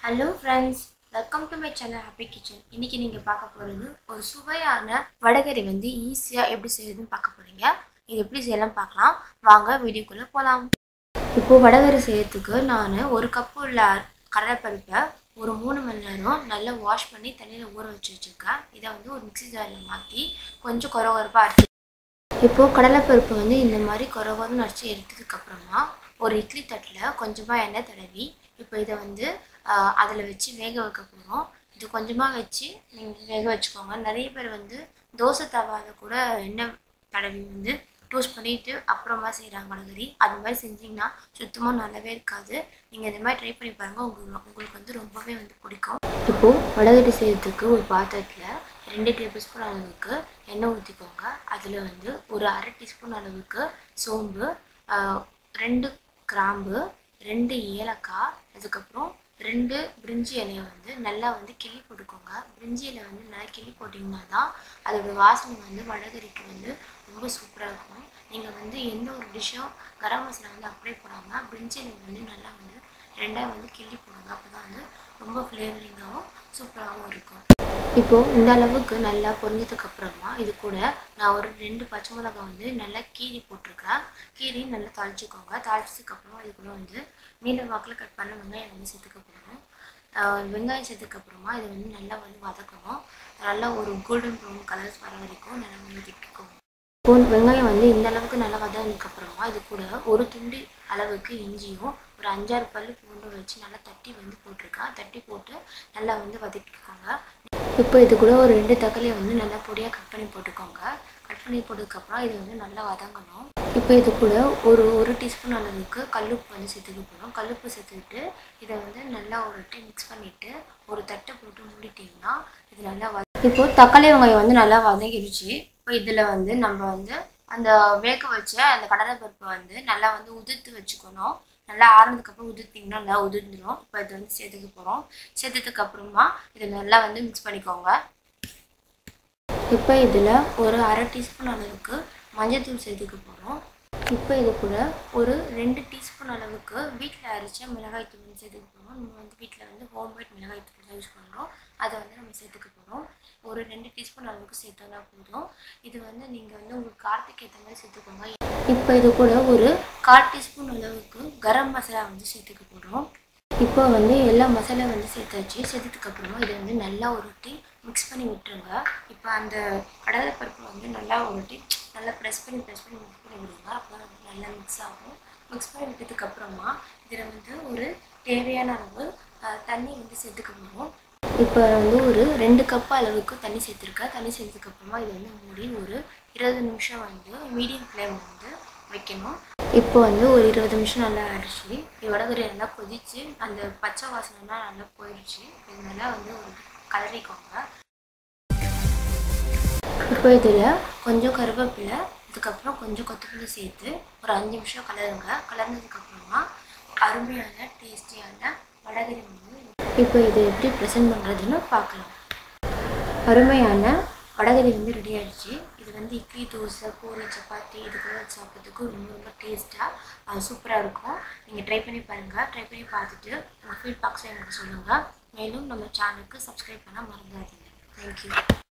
hello friends welcome to my channel happy kitchen இன்னைக்கு நீங்கள் பார்க்க போகிறது ஒரு சுவையான வடகறி வந்து ஈஸியாக எப்படி செய்யுதுன்னு பார்க்க போகிறீங்க இது எப்படி செய்யலாம் பார்க்கலாம் வாங்க வீடியோக்குள்ளே போகலாம் இப்போது வடகறி செய்யறதுக்கு நான் ஒரு கப்பு உள்ள கடலைப்பருப்பை ஒரு மூணு மணி நேரம் நல்லா வாஷ் பண்ணி தண்ணியில் ஊற வச்சு வச்சுருக்கேன் இதை வந்து ஒரு மிக்ஸி ஜாரில் மாற்றி கொஞ்சம் குறகுறப்பாக அரைச்சி இப்போது கடலைப்பருப்பு வந்து இந்த மாதிரி குறகுறன்னு அரைச்சி எடுத்ததுக்கு அப்புறமா ஒரு இட்லி தட்டில் கொஞ்சமாக எண்ணெய் தடவி இப்போ இதை வந்து அதில் வச்சு வேக வைக்க போகிறோம் இது கொஞ்சமாக வச்சு நீங்கள் வேக வச்சுக்கோங்க நிறைய பேர் வந்து தோசை தவாவில் கூட எண்ணெய் தடவி வந்து டோஸ்ட் பண்ணிட்டு அப்புறமா செய்கிறாங்க வடகறி அது மாதிரி செஞ்சிங்கன்னா சுத்தமாக நல்லாவே இருக்காது நீங்கள் இந்த மாதிரி ட்ரை பண்ணி பாருங்கள் உங்களுக்கு உங்களுக்கு வந்து ரொம்பவே வந்து பிடிக்கும் இப்போது வடகறி செய்யறதுக்கு ஒரு பாத்திரத்தில் ரெண்டு டேபிள் ஸ்பூன் அளவுக்கு எண்ணெய் ஊற்றிக்கோங்க அதில் வந்து ஒரு அரை டீஸ்பூன் அளவுக்கு சோம்பு ஆஹ், ரெண்டு கிராம்பு ரெண்டு ஏலக்காய் அதுக்கப்புறம் ரெண்டு பிரிஞ்சி இலையை வந்து நல்லா வந்து கிள்ளி போட்டுக்கோங்க பிரிஞ்சி இலை வந்து நல்லா கிள்ளி போட்டிங்கன்னா தான் அதோட வாசனை வந்து வடகறிக்கு வந்து ரொம்ப சூப்பராக இருக்கும் நீங்கள் வந்து எந்த ஒரு டிஷ்ஷும் கரம் மசாலா வந்து அப்படியே போடாமல் பிரிஞ்சி இலை வந்து நல்லா வந்து ரெண்டாக வந்து கிள்ளி போடுங்க அப்போ தான் வந்து ரொம்ப ஃப்ளேவரிங்காகவும் சூப்பராகவும் இருக்கும் இப்போது இந்த அளவுக்கு நல்லா பொரிஞ்சதுக்கு அப்புறமா இது கூட நான் ஒரு ரெண்டு பச்சை மிளகாய் வந்து நல்லா கீரி போட்டிருக்கேன் கீரி நல்லா தாளிச்சுக்கோங்க தாளிச்சதுக்கு அப்புறமா இது கூட வந்து நீல வாக்கில் கட் பண்ண வெங்காயம் வந்து சேர்த்துக்க போகிறோம் வெங்காயம் சேர்த்துக்கு அப்புறமா இதை வந்து நல்லா வந்து வதக்கணும் நல்லா ஒரு கோல்டன் ப்ரௌன் கலர்ஸ் வர வரைக்கும் நல்லா வந்து வதக்கிக்கோங்க இப்போ வெங்காயம் வந்து இந்த அளவுக்கு நல்லா வதங்கினதுக்கு அப்புறமா இது கூட ஒரு துண்டு அளவுக்கு இஞ்சியும் ஒரு அஞ்சாறு பல்லு பூண்டும் வச்சு நல்லா தட்டி வந்து போட்டிருக்கேன் தட்டி போட்டு நல்லா வந்து வதக்கிக்கோங்க இப்போ இது கூட ஒரு ரெண்டு தக்காளியை வந்து நல்லா பொடியாக கட் பண்ணி போட்டுக்கோங்க கட் பண்ணி போட்டதுக்கப்புறம் இது வந்து நல்லா வதங்கணும் இப்போ இது கூட ஒரு ஒரு டீஸ்பூன் அளவுக்கு கல்லுப்பு வந்து சேர்த்துக்க போகிறோம் கல்லுப்பு சேர்த்துக்கிட்டு இதை வந்து நல்லா ஒரு வாட்டி மிக்ஸ் பண்ணிவிட்டு ஒரு தட்டை போட்டு மூடிட்டிங்கன்னா இது நல்லா வத இப்போ தக்காளி வெங்காயம் வந்து நல்லா வதங்கிடுச்சு இப்போ இதில் வந்து நம்ம வந்து அந்த வேக வச்ச அந்த கடலைப்பருப்பை வந்து நல்லா வந்து உதிர்த்து வச்சுக்கணும் நல்லா ஆறுனதுக்கப்புறம் உதிர்த்திங்கன்னா நல்லா உதிர்ந்துடும் இப்போ இது வந்து சேர்த்துக்க போகிறோம் சேர்த்ததுக்கு அப்புறமா இதை நல்லா வந்து மிக்ஸ் பண்ணிக்கோங்க இப்போ இதில் ஒரு அரை டீஸ்பூன் அளவுக்கு மஞ்சள்தூள் சேர்த்துக்க போகிறோம் இப்போ இது கூட ஒரு ரெண்டு டீஸ்பூன் அளவுக்கு வீட்டில் அரைச்ச மிளகாய் தூள் வந்து சேர்த்துக்க போகிறோம் நம்ம வந்து வீட்டில் வந்து ஹோம்மேட் மிளகாய் தூள் தான் யூஸ் பண்ணுறோம் அதை வந்து நம்ம சேர்த்துக்க போகிறோம் ஒரு ரெண்டு டீஸ்பூன் அளவுக்கு சேர்த்தோம்னா போதும் இது வந்து நீங்கள் வந்து உங்களுக்கு காரத்துக்கு ஏற்ற மாதிரி சேர்த்துக்கோங்க இப்போ இது கூட ஒரு கால் டீஸ்பூன் அளவுக்கு கரம் மசாலா வந்து சேர்த்துக்க போகிறோம் இப்போ வந்து எல்லா மசாலா வந்து சேர்த்தாச்சு சேர்த்ததுக்கு அப்புறமா இதை வந்து நல்லா உருட்டி மிக்ஸ் பண்ணி விட்டுருங்க இப்போ அந்த கடலைப்பருப்பு வந்து நல்லா உருட்டி நல்லா ப்ரெஸ் பண்ணி ப்ரெஸ் பண்ணி மிக்ஸ் பண்ணி விடுங்க அப்போ தான் வந்து நல்லா மிக்ஸ் ஆகும் மிக்ஸ் பண்ணி விட்டதுக்கு அப்புறமா இதில் வந்து ஒரு தேவையான அளவு அஹ், தண்ணி வந்து சேர்த்துக்க போகிறோம் இப்போ வந்து ஒரு ரெண்டு கப் அளவுக்கு தண்ணி சேர்த்துருக்கேன் தண்ணி சேர்த்ததுக்கு அப்புறமா இதை வந்து மூடி ஒரு இருபது நிமிஷம் வந்து மீடியம் ஃப்ளேம் வந்து வைக்கணும் இப்போ வந்து ஒரு இருபது நிமிஷம் நல்லா ஆயிடுச்சு இது வடகறி நல்லா கொதிச்சு அந்த பச்சை வாசனைலாம் நல்லா போயிடுச்சு இது நல்லா வந்து ஒரு கலரிக்கோங்க இப்போ இதில் கொஞ்சம் கருவேப்பிலை அதுக்கப்புறம் கொஞ்சம் கொத்தமல்லி சேர்த்து ஒரு அஞ்சு நிமிஷம் கலருங்க கலர்னதுக்கப்புறமா அருமையான டேஸ்டியான வடகறி வந்து இப்போ இது எப்படி ப்ரெசென்ட் பண்ணுறதுன்னு பார்க்கலாம் அருமையான வடகறி வந்து ரெடி ஆயிடுச்சு இது வந்து இட்லி தோசை பூரி சப்பாத்தி இது கூட வச்சு சாப்பிட்றதுக்கு ரொம்ப ரொம்ப டேஸ்ட்டாக சூப்பராக இருக்கும் நீங்கள் ட்ரை பண்ணி பாருங்கள் ட்ரை பண்ணி பார்த்துட்டு உங்கள் ஃபீட்பேக்ஸை எனக்கு சொல்லுங்கள் மேலும் நம்ம சேனலுக்கு சப்ஸ்கிரைப் பண்ண மறந்துடாதீங்க தேங்க்யூ